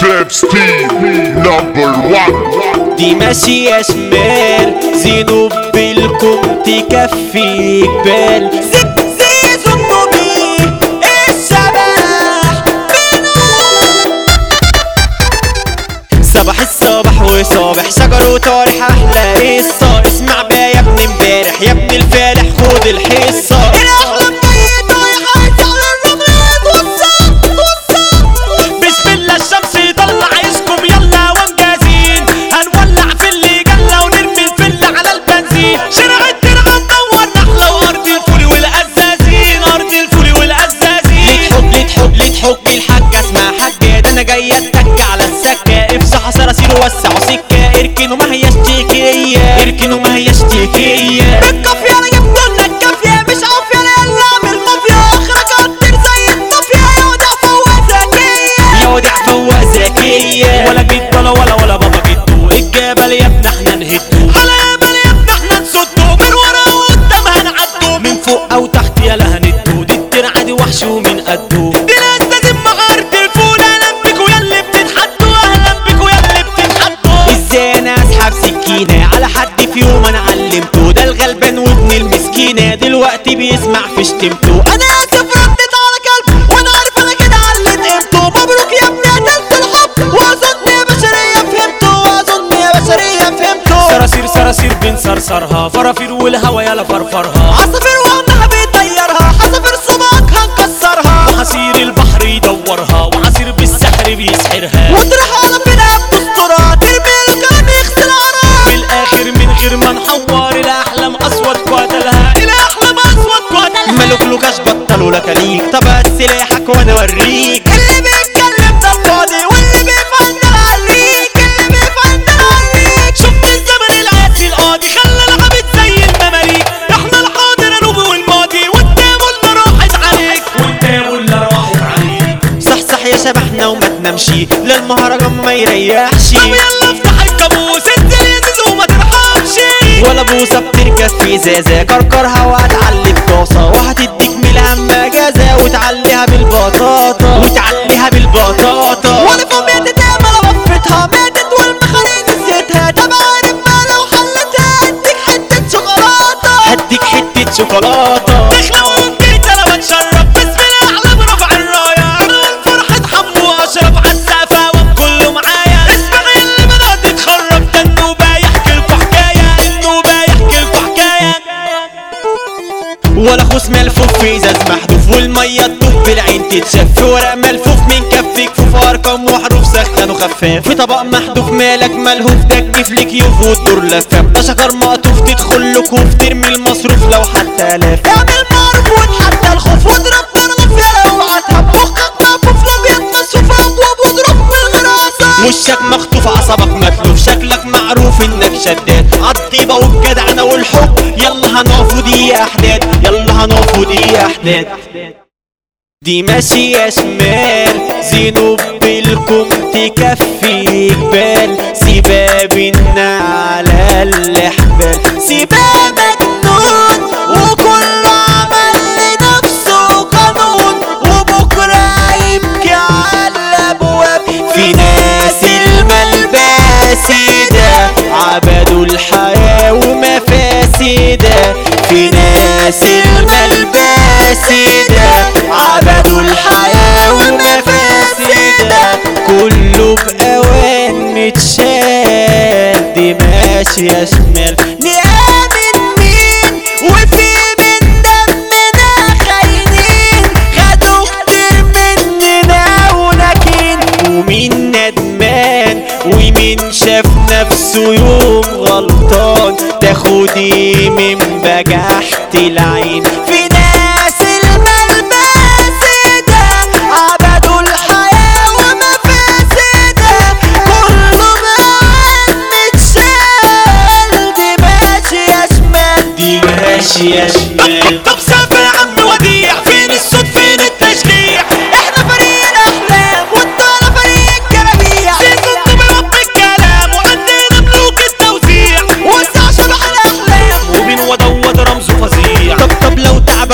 Trap Steve number one دي ماشية شمال زينب بالكم تكفي بال زيزو النبي الشبح صباح الصباح وصابح شجر وطارح احلى قصة اسمع بقى يا ابن امبارح يا ابن الفالح خد الحصة الاحلام جاي طايح عايز على الرمل توصل توصل بسم الله الشمس يطلع عيشكم يلا وانجازين هنولع في اللي جلة ونرمي الفل على البنزين شارع الدرع ندور نحلة وارض الفول والقزازين ارض الفول والقزازين لتحب لتحب لتحب الحاجة اسمها حاجة ده انا جاي اتك على السكة افصح صراصير ووسعوا سكة اركنوا ما هياش تكية اركنوا ما هياش تكية بالكافية انا جبت لنا الكافية مش عافية انا يلا اعمل مافيا اخرك اكتر زي الطافية يا ودع فوق ذكية يا ودع فوق ذكية ولا جد ولا ولا ولا بابا جدو الجبل يا ابن احنا نهدو على جبل يا ابن احنا نسدو من ورا وقدام هنعدو من فوق او تحت يلا هندو دي الترعة دي وحش ومن قدو دي لازم مغارة الفول اهلا بيكوا يا اللي بتتحدوا اهلا بيكوا يا اللي بتتحدوا ازاي انا اسحب سكينة على حد في يوم انا علمته ده الغلبان وابن المسكينة دلوقتي بيسمع في شتمته انا اسف ردت على كلب وانا عارف انا كده علت قيمته مبروك يا ابني قتلت الحب واظن يا بشرية فهمته واظن يا بشرية فهمته صراصير صراصير بنصرصرها فرافير والهوا يلا فرفرها عصافير وعنها بيطيرها حصافير صباك هنكسرها وعصير البحر يدورها وعصير بالسحر بيسحرها وتروح على فينا بتسترها ترمي الكلام يغسل عرها بالاخر من غير ما نحور الاحلام اسود قتلها الاحلام اسود قتلها ملوك لوكاش بطلوا لك ليك طب هات سلاحك وانا اوريك اللي بيتكلم ده الفاضي واللي بيفعل ده العريك اللي بيفعل ده العريك شفت الزمن القاسي القاضي خلى العبيد زي المماليك احنا الحاضر نوبي والماضي والتام اللي راحت عليك والتام اللي راحت عليك صح صح يا شبحنا وما تنامشي للمهرجان ما يريحش طب يلا افتح الكابوس انزل يا زيزو وما ترحمش ولا بوسه بتركب في زازه كركرها وهتعلي الطاسه وهتديك من الهم اجازه وتعليها بالبطاطا وتعليها بالبطاطا وانا في ماتت امل وفتها ماتت والمخارين نسيتها طب عارف ما لو حلتها هديك حته شوكولاته هديك حته شوكولاته تخلق وبكيت انا بتشرب بسم الله اعلم رفع الرايه عنوان فرحه حمو اشرف على السقفه وكله معايا اسمع اللي بدات تتخرب ده النوبه يحكي لكم حكايه النوبه يحكي لكم حكايه ولا خوص ملفوف في ازاز محذوف والميه تطوف بالعين تتشاف في ورق ملفوف من كف كفوف ارقام وحروف سخن وخفاف في طبق محذوف مالك ملهوف ده كيف لك يوف والدور لفاف ده شجر مقطوف تدخل له كوف ترمي المصروف لو حتى لاف اعمل معروف واتحدى الخوف واضرب مرغف يا لو هتهب مخك مقفوف لو يتمسوا في ابواب واضرب بالغراسه وشك مخطوف عصبك متلوف شكلك معروف انك شداد عالطيبه والجدعنه والحب يلا هنقف ودي احداد يلا هنقف ودي احداد دي ماشية شمال زينب بالكم تكفي جبال سيبها بينا على الحبال سيبها مجنون وكله عمل لنفسه قانون وبكرة يبكي على الأبواب في ناس الملبس ده عبدوا الحياة ومفاسدها في ناس الملبس ده عبدوا الحياة ومفاسدها كله بأوان متشال دي ماشية شمال نآمن مين وفي من دمنا خاينين خدوا كتير مننا وناكين ومين ندمان ومين شاف نفسه يوم غلطان تاخدي من بجحت العين في ناس الملبس ده عبدوا الحياة ومفاسدها كله معان متشال دي ماشية شمال دي ماشية شمال طب سافر يا عم وديع فين الصوت فين التشجيع احنا فريق الاحلام وانتوا فريق الجرابيع سيزون بيرب الكلام وعندنا ملوك التوزيع وسع شبح الاحلام وبين ودود رمزه فظيع طب طب لو تعب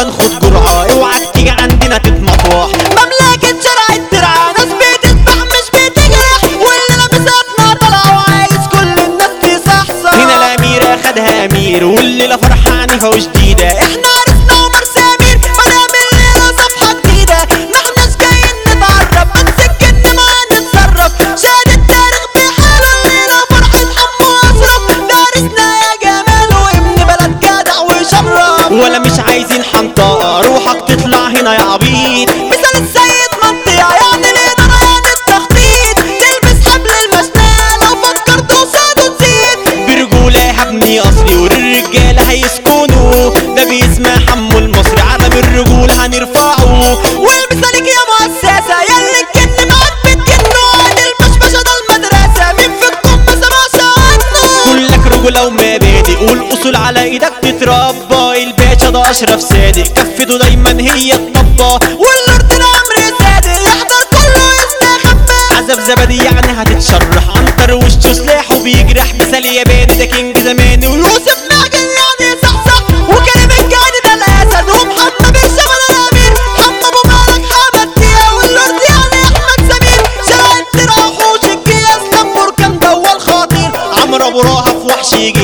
عنيفة وشديدة احنا عرفنا عمر سمير بنعمل ليلة صفحة جديدة ما احناش جايين نتعرف بنسك اننا نتصرف شهد التاريخ بحاله الليلة فرحة حمو أشرف دارسنا يا جمال وابن بلد جدع وشرف ولا مش عايزين حنطقة روحك تطلع هنا يا عبيط مثال السيد منطقة يعني الإدارة يعني التخطيط تلبس حبل المشنقة لو فكرت قصاده تزيد برجولة هبني أصلي وللرجالة هيسكنوا ده بيسمع حمو المصري علم الرجولة هنرفعه والمثالك يا مؤسسة ياللي الجن معاك بتجنوا عن البشبشة ده المدرسة مين فيكم ما سمعش عنه كلك رجولة ومبادئ والأصول على إيدك تتربى الباشا ده أشرف صادق كفته دايما هي الطبة والأرض الأمر صادق يحضر كله يستخبى عذاب زبدي يعني هتتشرح عنتر وشه سلاحه بيجرح مثال ياباني ده كينج زماني ويوسف معجن يعني صحصح وكريم الجاني ده الأسد ومحمد الشمال الأمير حمى أبو مالك حمد فيها والأرض يعني أحمد سمير شارع التراح وش الجياس كان بركان ده الخطير عمرو أبو راهف وحش يجي